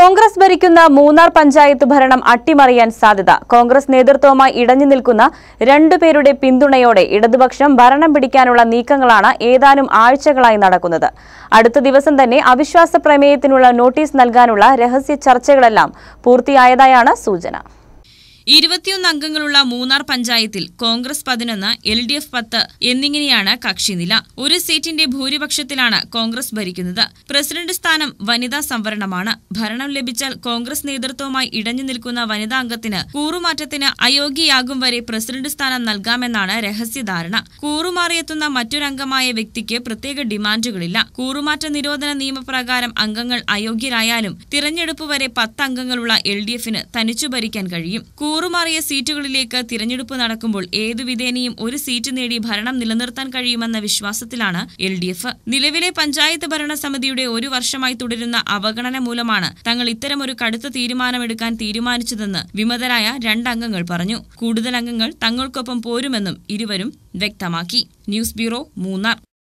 കോൺഗ്രസ് ഭരിക്കുന്ന മൂന്നാർ പഞ്ചായത്ത് ഭരണം അട്ടിമറിയാൻ സാധ്യത കോൺഗ്രസ് നേതൃത്വവുമായി ഇടഞ്ഞു നിൽക്കുന്ന രണ്ടുപേരുടെ പിന്തുണയോടെ ഇടതുപക്ഷം ഭരണം പിടിക്കാനുള്ള നീക്കങ്ങളാണ് ഏതാനും ആഴ്ചകളായി നടക്കുന്നത് അടുത്ത ദിവസം തന്നെ അവിശ്വാസ പ്രമേയത്തിനുള്ള നോട്ടീസ് നൽകാനുള്ള രഹസ്യ ചർച്ചകളെല്ലാം പൂർത്തിയായതായാണ് സൂചന ഇരുപത്തിയൊന്ന് അംഗങ്ങളുള്ള മൂന്നാർ പഞ്ചായത്തിൽ കോൺഗ്രസ് പതിനൊന്ന് എൽ ഡി എഫ് പത്ത് എന്നിങ്ങനെയാണ് കക്ഷിനില ഒരു സീറ്റിന്റെ ഭൂരിപക്ഷത്തിലാണ് കോൺഗ്രസ് ഭരിക്കുന്നത് പ്രസിഡന്റ് സ്ഥാനം വനിതാ സംവരണമാണ് ഭരണം ലഭിച്ചാൽ കോൺഗ്രസ് നേതൃത്വവുമായി ഇടഞ്ഞു നിൽക്കുന്ന വനിതാ അംഗത്തിന് കൂറുമാറ്റത്തിന് അയോഗ്യയാകും വരെ പ്രസിഡന്റ് സ്ഥാനം നൽകാമെന്നാണ് രഹസ്യധാരണ കൂറുമാറിയെത്തുന്ന മറ്റൊരംഗമായ വ്യക്തിക്ക് പ്രത്യേക ഡിമാൻഡുകളില്ല കൂറുമാറ്റ നിരോധന നിയമപ്രകാരം അംഗങ്ങൾ അയോഗ്യരായാലും തിരഞ്ഞെടുപ്പ് വരെ പത്ത് അംഗങ്ങളുള്ള എൽ ഡി എഫിന് തനിച്ചു ഭരിക്കാൻ കഴിയും കൂറുമാറിയ സീറ്റുകളിലേക്ക് തിരഞ്ഞെടുപ്പ് നടക്കുമ്പോൾ ഏതു വിധേനയും ഒരു സീറ്റ് നേടി ഭരണം നിലനിർത്താൻ കഴിയുമെന്ന വിശ്വാസത്തിലാണ് എൽ ഡി എഫ് നിലവിലെ പഞ്ചായത്ത് ഭരണസമിതിയുടെ ഒരു വർഷമായി തുടരുന്ന അവഗണന മൂലമാണ് തങ്ങൾ ഇത്തരമൊരു കടുത്ത തീരുമാനമെടുക്കാൻ തീരുമാനിച്ചതെന്ന് വിമതരായ രണ്ടംഗങ്ങൾ പറഞ്ഞു കൂടുതൽ അംഗങ്ങൾ തങ്ങൾക്കൊപ്പം പോരുമെന്നും ഇരുവരും വ്യക്തമാക്കി ന്യൂസ് ബ്യൂറോ മൂന്നാർ